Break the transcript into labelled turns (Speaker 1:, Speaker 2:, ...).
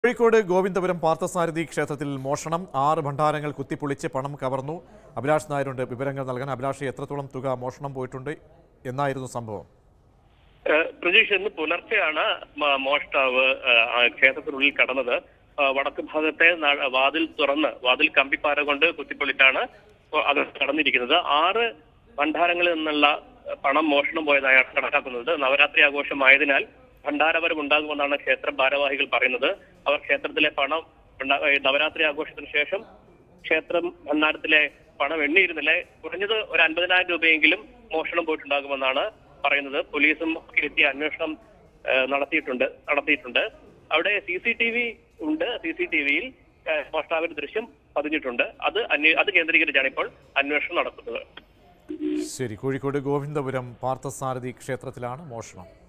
Speaker 1: കോഴിക്കോട് ഗോവിന്ദപുരം പാർത്ഥസാരഥി ക്ഷേത്രത്തിൽ മോഷണം ആറ് ഭണ്ഡാരങ്ങൾ കുത്തിപ്പൊളിച്ച് പണം കവർന്നു അഭിലാഷ് നായരുണ്ട് വിവരങ്ങൾ നൽകാൻ അഭിലാഷ് എത്രത്തോളം തുക മോഷണം പോയിട്ടുണ്ട് എന്നായിരുന്നു സംഭവം
Speaker 2: ഏഹ് പ്രജീഷ് ഇന്ന് പുലർച്ചെയാണ് മ- മോഷ്ടാവ് ഏഹ് ആ ക്ഷേത്രത്തിനുള്ളിൽ കടന്നത് ആ വടക്ക് ഭാഗത്തെ ന- വാതിൽ തുറന്ന് വാതിൽ കമ്പിപ്പാര കൊണ്ട് കുത്തിപ്പൊളിച്ചാണ് അത് കടന്നിരിക്കുന്നത് ആറ് ഭണ്ഡാരങ്ങളിൽ നിന്നുള്ള പണം മോഷണം പോയതായാണ് കണക്കാക്കുന്നത് നവരാത്രി ആഘോഷമായതിനാൽ ഭണ്ഡാരപരം ഉണ്ടാകുമെന്നാണ് ക്ഷേത്ര ഭാരവാഹികൾ പറയുന്നത് അവർ ക്ഷേത്രത്തിലെ പണം ഉണ്ടാ- ഏഹ് നവരാത്രി ആഘോഷത്തിന് ശേഷം ക്ഷേത്രം ഭണ്ഡാരത്തിലെ പണം എണ്ണിയിരുന്നില്ല കുറഞ്ഞത് ഒരു അൻപതിനായിരം രൂപയെങ്കിലും മോഷണം പോയിട്ടുണ്ടാകുമെന്നാണ് പറയുന്നത് പോലീസും ഒക്കെ എത്തി അന്വേഷണം ഏഹ്, നടത്തിയിട്ടുണ്ട് നടത്തിയിട്ടുണ്ട് അവിടെ സി സി ടി വി ഉണ്ട് സി സി ടി വിയിൽ മോഷ്ടാവിന്റെ ദൃശ്യം പതിഞ്ഞിട്ടുണ്ട് അത് അന്വേ അത് കേന്ദ്രീകരിച്ചാണ് ഇപ്പോൾ അന്വേഷണം നടത്തുന്നത്
Speaker 1: ശരി കോഴിക്കോട് ഗോവിന്ദപുരം പാർത്ഥസാരഥി ക്ഷേത്രത്തിലാണ് മോഷണം